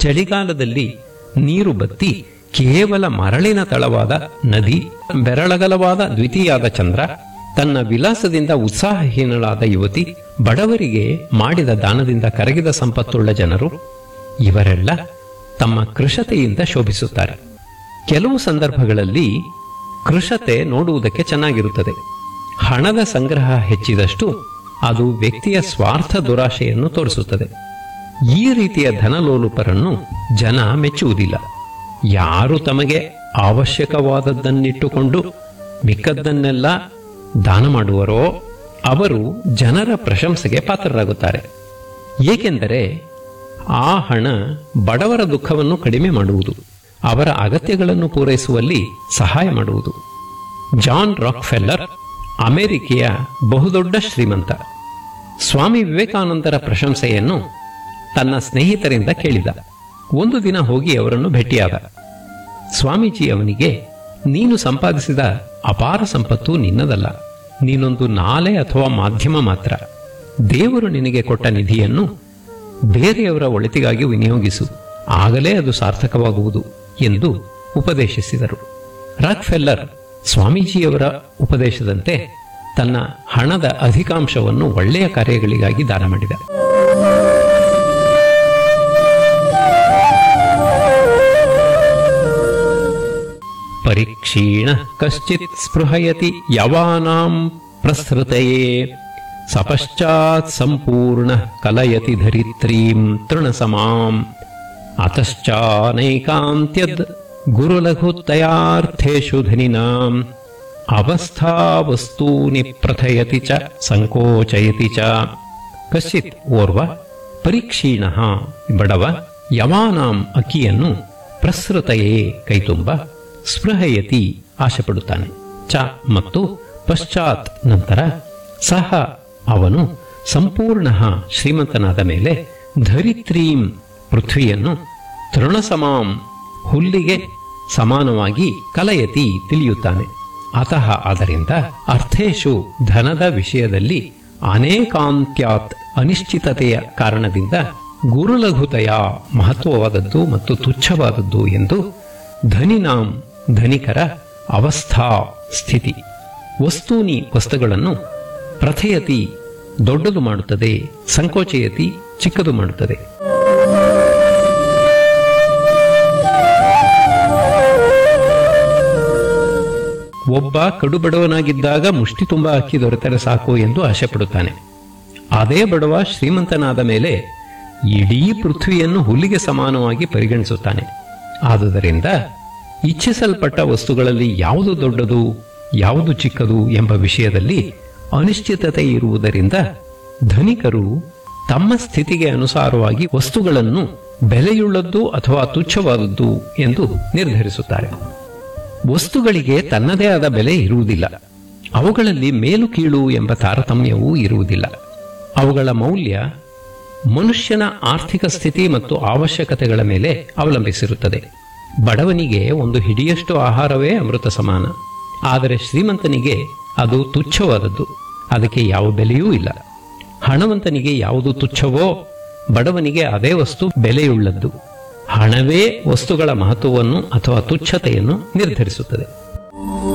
ಚಳಿಗಾಲದಲ್ಲಿ ನೀರು ಬತ್ತಿ ಕೇವಲ ಮರಳಿನ ತಳವಾದ ನದಿ ಬೆರಳಗಲವಾದ ದ್ವಿತೀಯಾದ ಚಂದ್ರ ತನ್ನ ವಿಲಾಸದಿಂದ ಉತ್ಸಾಹಹೀನಳಾದ ಯುವತಿ ಬಡವರಿಗೆ ಮಾಡಿದ ದಾನದಿಂದ ಕರಗಿದ ಸಂಪತ್ತುಳ್ಳ ಜನರು ಇವರೆಲ್ಲ ತಮ್ಮ ಕೃಷತೆಯಿಂದ ಶೋಭಿಸುತ್ತಾರೆ ಕೆಲವು ಸಂದರ್ಭಗಳಲ್ಲಿ ಕೃಷತೆ ನೋಡುವುದಕ್ಕೆ ಚೆನ್ನಾಗಿರುತ್ತದೆ ಹಣದ ಸಂಗ್ರಹ ಹೆಚ್ಚಿದಷ್ಟು ಅದು ವ್ಯಕ್ತಿಯ ಸ್ವಾರ್ಥ ದುರಾಶೆಯನ್ನು ತೋರಿಸುತ್ತದೆ ಈ ರೀತಿಯ ಧನಲೋಲುಪರನ್ನು ಜನ ಮೆಚ್ಚುವುದಿಲ್ಲ ಯಾರು ತಮಗೆ ಅವಶ್ಯಕವಾದದ್ದನ್ನಿಟ್ಟುಕೊಂಡು ಮಿಕ್ಕದ್ದನ್ನೆಲ್ಲ ದಾನ ಮಾಡುವರೋ ಅವರು ಜನರ ಪ್ರಶಂಸೆಗೆ ಪಾತ್ರರಾಗುತ್ತಾರೆ ಏಕೆಂದರೆ ಆ ಹಣ ಬಡವರ ದುಃಖವನ್ನು ಕಡಿಮೆ ಮಾಡುವುದು ಅವರ ಅಗತ್ಯಗಳನ್ನು ಪೂರೈಸುವಲ್ಲಿ ಸಹಾಯ ಮಾಡುವುದು ಜಾನ್ ರಾಕ್ಫೆಲ್ಲರ್ ಅಮೆರಿಕೆಯ ಬಹುದೊಡ್ಡ ಶ್ರೀಮಂತ ಸ್ವಾಮಿ ವಿವೇಕಾನಂದರ ಪ್ರಶಂಸೆಯನ್ನು ತನ್ನ ಸ್ನೇಹಿತರಿಂದ ಕೇಳಿದ ಒಂದು ದಿನ ಹೋಗಿ ಅವರನ್ನು ಭೇಟಿಯಾದ ಸ್ವಾಮೀಜಿ ಅವನಿಗೆ ನೀನು ಸಂಪಾದಿಸಿದ ಅಪಾರ ಸಂಪತ್ತು ನಿನ್ನದಲ್ಲ ನೀನೊಂದು ನಾಲೆ ಅಥವಾ ಮಾಧ್ಯಮ ಮಾತ್ರ ದೇವರು ನಿನಗೆ ಕೊಟ್ಟ ನಿಧಿಯನ್ನು ಬೇರೆಯವರ ಒಳಿತಿಗಾಗಿ ವಿನಿಯೋಗಿಸು ಆಗಲೇ ಅದು ಸಾರ್ಥಕವಾಗುವುದು ಎಂದು ಉಪದೇಶಿಸಿದರು ರಾಕ್ಫೆಲ್ಲರ್ ಸ್ವಾಮೀಜಿಯವರ ಉಪದೇಶದಂತೆ ತನ್ನ ಹಣದ ಅಧಿಕಾಂಶವನ್ನು ಒಳ್ಳೆಯ ಕಾರ್ಯಗಳಿಗಾಗಿ ದಾನ ಮಾಡಿದ ಪರೀಕ್ಷೀಣ ಕಶ್ಚಿತ್ ಸ್ಪೃಹಯತಿ ಯವಾನಾಂ ಪ್ರಸೃತಯೇ ಸಪಶ್ಚಾತ್ ಸಂಪೂರ್ಣ ಕಲಯತಿ ಧರಿತ್ರೀಂ ತೃಣಸಮಾಂ ಅತಶ್ಚಾನೈಕಾಂತ್ಯದ್ ಗುರುಲಘುತಯಾರ್ಥೇಷು ಧನಿನಾಂ ಅವಸ್ಥಾ ವಸ್ತೂನಿ ಪ್ರಥಯತಿ ಚ ಸಂಕೋಚಯತಿ ಚ ಕಶ್ಚಿತ್ ಓರ್ವ ಪರೀಕ್ಷೀಣ ಬಡವ ಯವಾನಾಂ ಅಕ್ಕಿಯನ್ನು ಪ್ರಸೃತಯೇ ಕೈತುಂಬ ಸ್ಪೃಹಯತಿ ಆಶೆಪಡುತ್ತಾನೆ ಚ ಮತ್ತು ಪಶ್ಚಾತ್ ನಂತರ ಸಹ ಅವನು ಸಂಪೂರ್ಣ ಶ್ರೀಮಂತನಾದ ಮೇಲೆ ಧರಿತ್ರೀಂ ಪೃಥ್ವಿಯನ್ನು ತೃಣಸಮಾಂ ಹುಲ್ಲಿಗೆ ಸಮಾನವಾಗಿ ಕಲಯತಿ ತಿಳಿಯುತ್ತಾನೆ ಅತಃ ಆದ್ದರಿಂದ ಅರ್ಥೇಶು ಧನದ ವಿಷಯದಲ್ಲಿ ಅನೇಕಾಂತ್ಯಾತ್ ಅನಿಶ್ಚಿತತೆಯ ಕಾರಣದಿಂದ ಗುರುಲಘುತೆಯ ಮಹತ್ವವಾದದ್ದು ಮತ್ತು ತುಚ್ಛವಾದದ್ದು ಎಂದು ಧನಿನಾಂ ಧನಿಕರ ಅವಸ್ಥಾ ಸ್ಥಿತಿ ವಸ್ತೂನಿ ವಸ್ತುಗಳನ್ನು ಪ್ರಥಯತಿ ದೊಡ್ಡದು ಮಾಡುತ್ತದೆ ಸಂಕೋಚಯತಿ ಚಿಕ್ಕದು ಮಾಡುತ್ತದೆ ಒಬ್ಬ ಕಡುಬಡವನಾಗಿದ್ದಾಗ ಮುಷ್ಟಿ ತುಂಬ ಅಕ್ಕಿ ದೊರೆತರೆ ಸಾಕು ಎಂದು ಆಶೆ ಪಡುತ್ತಾನೆ ಅದೇ ಬಡವ ಶ್ರೀಮಂತನಾದ ಮೇಲೆ ಇಡೀ ಪೃಥ್ವಿಯನ್ನು ಹುಲ್ಲಿಗೆ ಸಮಾನವಾಗಿ ಪರಿಗಣಿಸುತ್ತಾನೆ ಆದುದರಿಂದ ಇಚ್ಛಿಸಲ್ಪಟ್ಟ ವಸ್ತುಗಳಲ್ಲಿ ಯಾವುದು ದೊಡ್ಡದು ಯಾವುದು ಚಿಕ್ಕದು ಎಂಬ ವಿಷಯದಲ್ಲಿ ಅನಿಶ್ಚಿತತೆ ಇರುವುದರಿಂದ ಧನಿಕರು ತಮ್ಮ ಸ್ಥಿತಿಗೆ ಅನುಸಾರವಾಗಿ ವಸ್ತುಗಳನ್ನು ಬೆಲೆಯುಳ್ಳದ್ದು ಅಥವಾ ತುಚ್ಛವಾದದ್ದು ಎಂದು ನಿರ್ಧರಿಸುತ್ತಾರೆ ವಸ್ತುಗಳಿಗೆ ತನ್ನದೇ ಆದ ಬೆಲೆ ಇರುವುದಿಲ್ಲ ಅವುಗಳಲ್ಲಿ ಮೇಲು ಕೀಳು ಎಂಬ ತಾರತಮ್ಯವೂ ಇರುವುದಿಲ್ಲ ಅವುಗಳ ಮೌಲ್ಯ ಮನುಷ್ಯನ ಆರ್ಥಿಕ ಸ್ಥಿತಿ ಮತ್ತು ಅವಶ್ಯಕತೆಗಳ ಮೇಲೆ ಅವಲಂಬಿಸಿರುತ್ತದೆ ಬಡವನಿಗೆ ಒಂದು ಹಿಡಿಯಷ್ಟು ಆಹಾರವೇ ಅಮೃತ ಸಮಾನ ಆದರೆ ಶ್ರೀಮಂತನಿಗೆ ಅದು ತುಚ್ಛವಾದದ್ದು ಅದಕ್ಕೆ ಯಾವ ಬೆಲೆಯೂ ಇಲ್ಲ ಹಣವಂತನಿಗೆ ಯಾವುದು ತುಚ್ಛವೋ ಬಡವನಿಗೆ ಅದೇ ವಸ್ತು ಬೆಲೆಯುಳ್ಳದ್ದು ಹಣವೇ ವಸ್ತುಗಳ ಮಹತ್ವವನ್ನು ಅಥವಾ ತುಚ್ಛತೆಯನ್ನು ನಿರ್ಧರಿಸುತ್ತದೆ